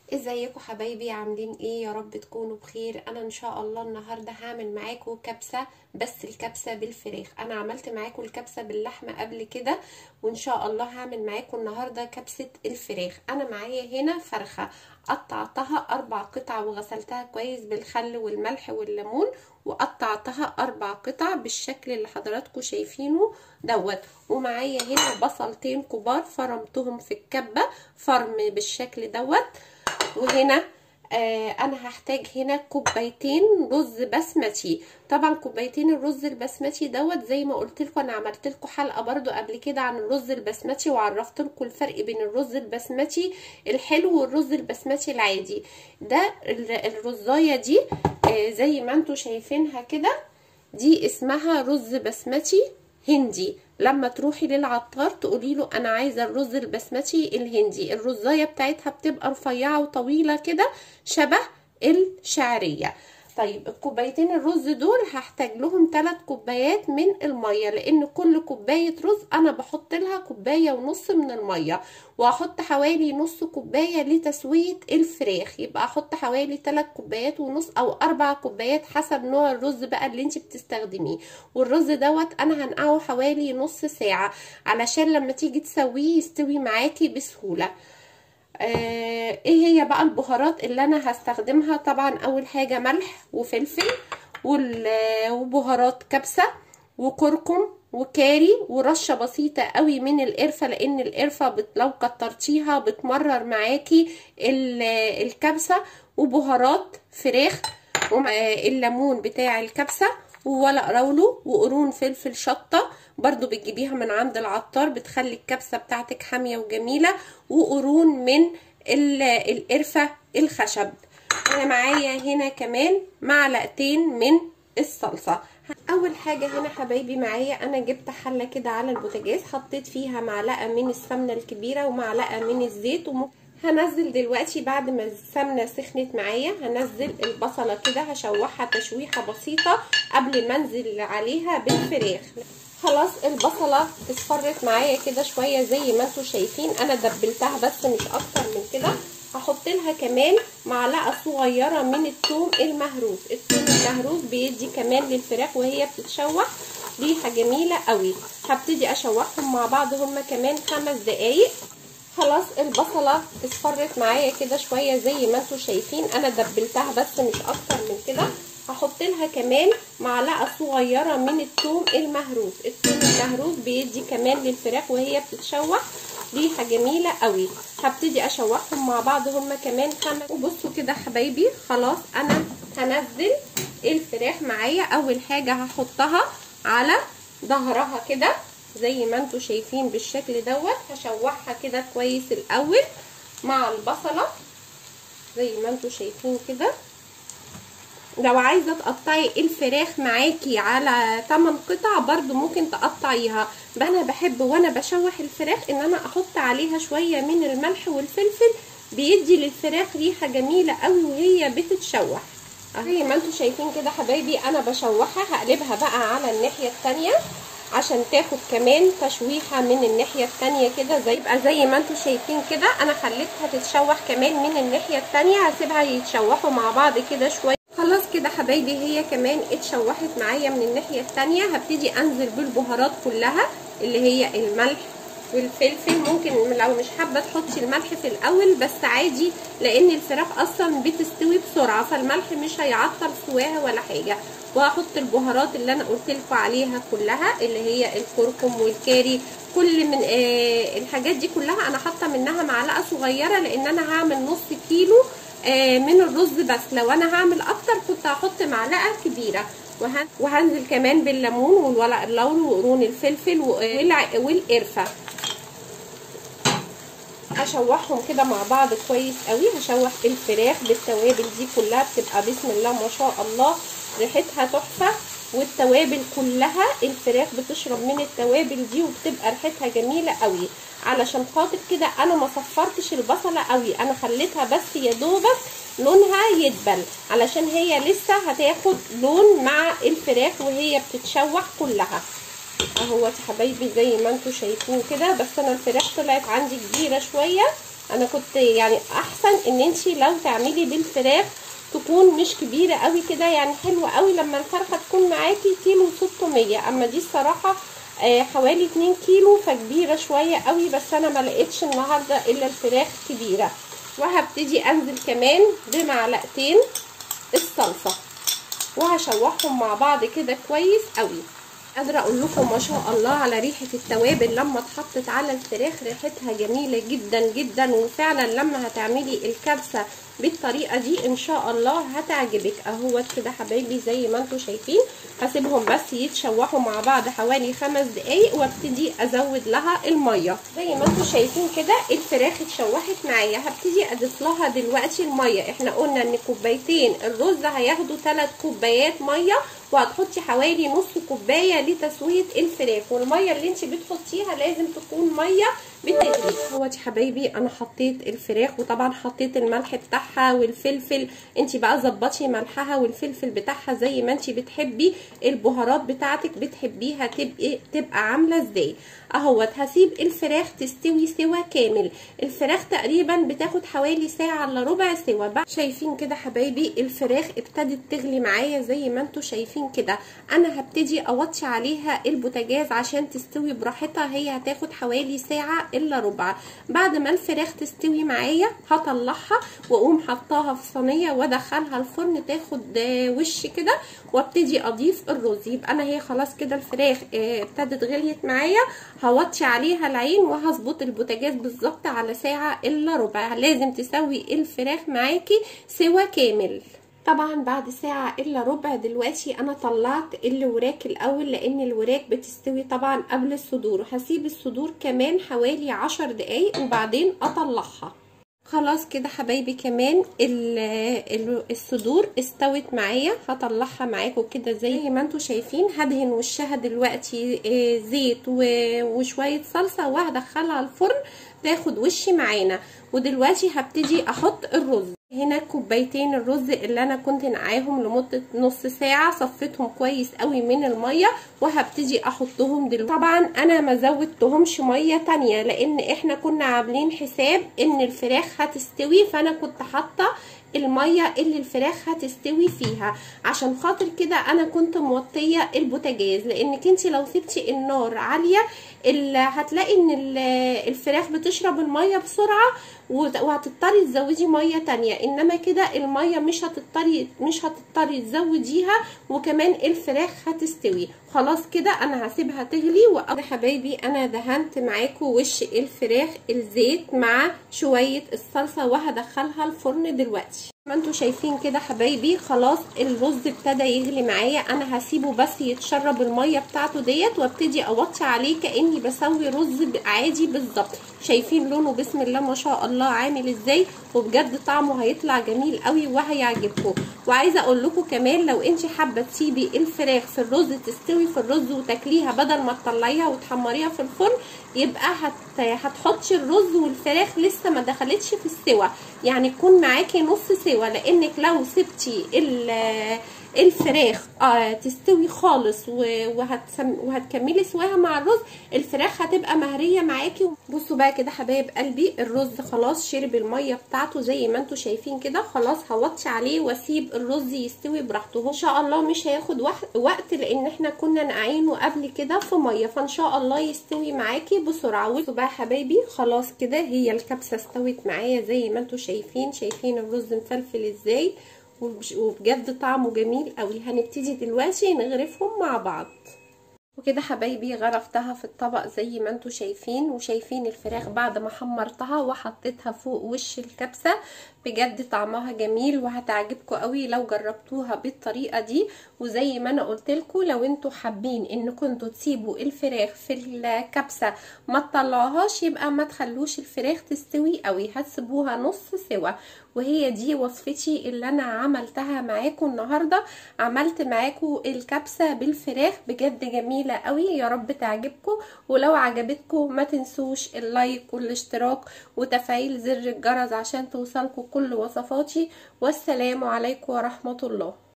ازيكم حبايبي عاملين ايه يا رب تكونوا بخير انا ان شاء الله النهارده هعمل معاكم كبسه بس الكبسه بالفراخ انا عملت معاكم الكبسه باللحمه قبل كده وان شاء الله هعمل معاكم النهارده كبسه الفراخ انا معايا هنا فرخه قطعتها اربع قطع وغسلتها كويس بالخل والملح والليمون وقطعتها اربع قطع بالشكل اللي حضراتكم شايفينه دوت ومعايا هنا بصلتين كبار فرمتهم في الكبه فرم بالشكل دوت وهنا آه انا هحتاج هنا كوبايتين رز بسمتي طبعا كوبايتين الرز البسمتي دوت زي ما قلت لكم انا عملت لكم حلقه برضو قبل كده عن الرز البسمتي وعرفت لكم الفرق بين الرز البسمتي الحلو والرز البسمتي العادي ده الرزايه دي آه زي ما انتم شايفينها كده دي اسمها رز بسمتي هندي لما تروحي للعطار تقولي له انا عايزه الرز البسمتي الهندي الرزايه بتاعتها بتبقى رفيعه وطويله كده شبه الشعريه طيب الكوبايتين الرز دول هحتاج لهم 3 كوبايات من الميه لان كل كوبايه رز انا بحط لها كوبايه ونص من الميه وهحط حوالي نص كوبايه لتسويه الفراخ يبقى احط حوالي 3 كوبايات ونص او 4 كوبايات حسب نوع الرز بقى اللي انت بتستخدميه والرز دوت انا هنقعه حوالي نص ساعه علشان لما تيجي تسويه يستوي معاكي بسهوله آه ايه هي بقى البهارات اللي انا هستخدمها طبعا اول حاجة ملح وفلفل وبهارات كبسة وكركم وكاري ورشة بسيطة قوي من القرفة لان القرفة بت... لو كترتيها بتمرر معاكي الكبسة وبهارات فراخ الليمون بتاع الكبسة وورق رولو وقرون فلفل شطة برضو بتجيبيها من عند العطار بتخلي الكبسة بتاعتك حامية وجميلة وقرون من القرفة الخشب انا معايا هنا كمان معلقتين من الصلصة اول حاجة هنا حبايبي معايا انا جبت حلة كده على البوتاجاز حطيت فيها معلقة من السمنة الكبيرة ومعلقة من الزيت وم... هنزل دلوقتي بعد ما السمنه سخنت معايا هنزل البصله كده هشوحها تشويحه بسيطه قبل ما انزل عليها بالفراخ خلاص البصله اصفرت معايا كده شويه زي ما انتم شايفين انا دبلتها بس مش اكتر من كده هحط لها كمان معلقه صغيره من الثوم المهروس الثوم المهروس بيدي كمان للفراخ وهي بتتشوح ريحه جميله قوي هبتدي اشوحهم مع بعض هما كمان خمس دقايق خلاص البصله اصفرت معايا كده شويه زي ما انتم شايفين انا دبلتها بس مش اكتر من كده هحط لها كمان معلقه صغيره من الثوم المهروس الثوم المهروس بيدي كمان للفراخ وهي بتتشوح ريحه جميله قوي هبتدي اشوحهم مع بعض هما كمان خمس وبصوا كده حبايبي خلاص انا هنزل الفراخ معايا اول حاجه هحطها على ظهرها كده زي ما انتم شايفين بالشكل دوت هشوحها كده كويس الاول مع البصله زي ما انتم شايفين كده لو عايزه تقطعي الفراخ معاكي على 8 قطع برضو ممكن تقطعيها انا بحب وانا بشوح الفراخ ان انا احط عليها شويه من الملح والفلفل بيدي للفراخ ريحه جميله قوي وهي بتتشوح زي ما انتم شايفين كده حبايبي انا بشوحها هقلبها بقى على الناحيه الثانيه عشان تاخد كمان تشويحه من الناحيه الثانيه كده زي يبقى زي ما انتم شايفين كده انا خليتها تتشوح كمان من الناحيه الثانيه هسيبها يتشوحوا مع بعض كده شويه خلاص كده حبايبي هي كمان اتشوحت معايا من الناحيه الثانيه هبتدي انزل بالبهارات كلها اللي هي الملح والفلفل ممكن لو مش حابه تحطي الملح في الاول بس عادي لان الفراخ اصلا بتستوي بسرعه فالملح مش هيعطل سواها ولا حاجه وهحط البهارات اللي انا قلت لكم عليها كلها اللي هي الكركم والكاري كل من آه الحاجات دي كلها انا حاطه منها معلقه صغيره لان انا هعمل نص كيلو آه من الرز بس لو انا هعمل اكتر كنت هحط معلقه كبيره وهنزل كمان بالليمون والورق اللوري وقرون الفلفل والقرفه هشوحهم كده مع بعض كويس قوي هشوح الفراخ بالتوابل دي كلها بتبقى بسم الله ما شاء الله ريحتها تحفه والتوابل كلها الفراخ بتشرب من التوابل دي وبتبقى ريحتها جميله قوي علشان خاطر كده انا ما صفرتش البصله قوي انا خليتها بس يا دوبك لونها يدبل علشان هي لسه هتاخد لون مع الفراخ وهي بتتشوح كلها اهوت يا حبايبي زي ما انتم شايفين كده بس انا الفراخ طلعت عندي كبيره شويه انا كنت يعني احسن ان انت لو تعملي بالفراخ تكون مش كبيرة قوي كده يعني حلوة قوي لما الفرخة تكون معاكي كيلو ستمية اما دي الصراحة آه حوالي اتنين كيلو فكبيرة شوية قوي بس انا ما لقيتش النهاردة الا الفراخ كبيرة وهبتدي انزل كمان بمعلقتين الصلصة وهشوحهم مع بعض كده كويس قوي قادرة اقول لكم ما شاء الله على ريحة التوابل لما اتحطت على الفراخ ريحتها جميلة جدا جدا وفعلا لما هتعملي الكبسة بالطريقة دي ان شاء الله هتعجبك اهوت كده حبايبي زي ما انتم شايفين هسيبهم بس يتشوحوا مع بعض حوالي خمس دقايق وابتدي ازود لها المية زي ما انتم شايفين كده الفراخ اتشوحت معايا هبتدي اضيف لها دلوقتي المية احنا قلنا ان كوبايتين الرز هياخدوا 3 كوبايات مية وهتحطي حوالي نص كوبايه لتسويه الفراخ والميه اللي انت بتحطيها لازم تكون ميه بتغلي اهوت يا حبايبي انا حطيت الفراخ وطبعا حطيت الملح بتاعها والفلفل انت بقى ظبطي ملحها والفلفل بتاعها زي ما انت بتحبي البهارات بتاعتك بتحبيها تبقى تبقى عامله ازاي اهوت هسيب الفراخ تستوي سوا كامل الفراخ تقريبا بتاخد حوالي ساعه الا ربع سوا بقى شايفين كده حبايبي الفراخ ابتدت تغلي معايا زي ما انتم شايفين كده انا هبتدي اوطي عليها البوتاجاز عشان تستوي براحتها هي هتاخد حوالي ساعه الا ربع بعد ما الفراخ تستوي معايا هطلعها واقوم حطاها في صينيه وادخلها الفرن تاخد وش كده وابتدي اضيف الرز يبقى انا هي خلاص كده الفراخ ابتدت غليت معايا هوطي عليها العين وهظبط البوتاجاز بالظبط على ساعه الا ربع لازم تسوي الفراخ معاكي سوا كامل طبعا بعد ساعة الا ربع دلوقتي انا طلعت الوراك الاول لان الوراك بتستوي طبعا قبل الصدور هسيب الصدور كمان حوالي عشر دقايق وبعدين اطلعها خلاص كده حبايبي كمان الصدور استوت معايا هطلعها معاكم كده زي ما انتم شايفين هدهن وشها دلوقتي زيت وشويه صلصه وهدخلها الفرن تاخد وش معانا ودلوقتي هبتدي احط الرز هنا كوبايتين الرز اللي انا كنت نقعاهم لمده نص ساعه صفيتهم كويس قوي من الميه وهبتدي احطهم دلوقتي طبعا انا ما زودتهمش ميه تانية لان احنا كنا عاملين حساب ان الفراخ هتستوي فانا كنت حاطه الميه اللي الفراخ هتستوي فيها عشان خاطر كده انا كنت موطيه البوتاجاز لانك انت لو سبتي النار عاليه هتلاقي ان الفراخ بتشرب الميه بسرعه وهتضطري تزودي ميه تانية انما كده الميه مش هتضطري مش هتضطري تزوديها وكمان الفراخ هتستوي خلاص كده انا هسيبها تغلي وأقضي حبايبي انا دهنت معاكم وش الفراخ الزيت مع شويه الصلصه وهدخلها الفرن دلوقتي ما انتوا شايفين كده حبايبي خلاص الرز ابتدى يغلي معايا انا هسيبه بس يتشرب الميه بتاعته ديت وابتدي اوطي عليه كاني بسوي رز عادي بالظبط شايفين لونه بسم الله ما شاء الله عامل ازاي وبجد طعمه هيطلع جميل قوي وهيعجبكم وعايزه اقول لكم كمان لو انت حابه تسيبي الفراخ في الرز تستوي في الرز وتاكليها بدل ما تطلعيها وتحمريها في الفرن يبقى هت... هتحطي الرز والفراخ لسه ما دخلتش في السوا يعني يكون معاكي نص سوا لانك لو سبتي الفراخ آه تستوي خالص وهتسم... وهتكملي سواها مع الرز الفراخ هتبقى مهريه معاكي بصوا بقى كده حبايب قلبي الرز خلاص شرب الميه بتاعته زي ما انتم شايفين كده خلاص هوطي عليه واسيب الرز يستوي براحته ان شاء الله مش هياخد وقت لان احنا كنا نقعينه قبل كده في ميه فان شاء الله يستوي معاكي بسرعه بصوا بقى حبايبي خلاص كده هي الكبسه استوت معايا زي ما انتم شايفين شايفين الرز مفلفل ازاي وبجد طعمه جميل قوي هنبتدي دلوقتي نغرفهم مع بعض وكده حبايبي غرفتها في الطبق زي ما انتم شايفين وشايفين الفراخ بعد ما حمرتها وحطيتها فوق وش الكبسه بجد طعمها جميل وهتعجبكم قوي لو جربتوها بالطريقه دي وزي ما انا قلت لكم لو انتوا حابين انكم انتوا تسيبوا الفراخ في الكبسه ما تطلعوهاش يبقى ما تخلوش الفراخ تستوي قوي هتسيبوها نص سوا وهي دي وصفتي اللي انا عملتها معاكم النهارده عملت معاكم الكبسه بالفراخ بجد جميله قوي يا رب تعجبكم ولو عجبتكم ما تنسوش اللايك والاشتراك وتفعيل زر الجرس عشان توصلكم كل وصفاتي والسلام عليكم ورحمه الله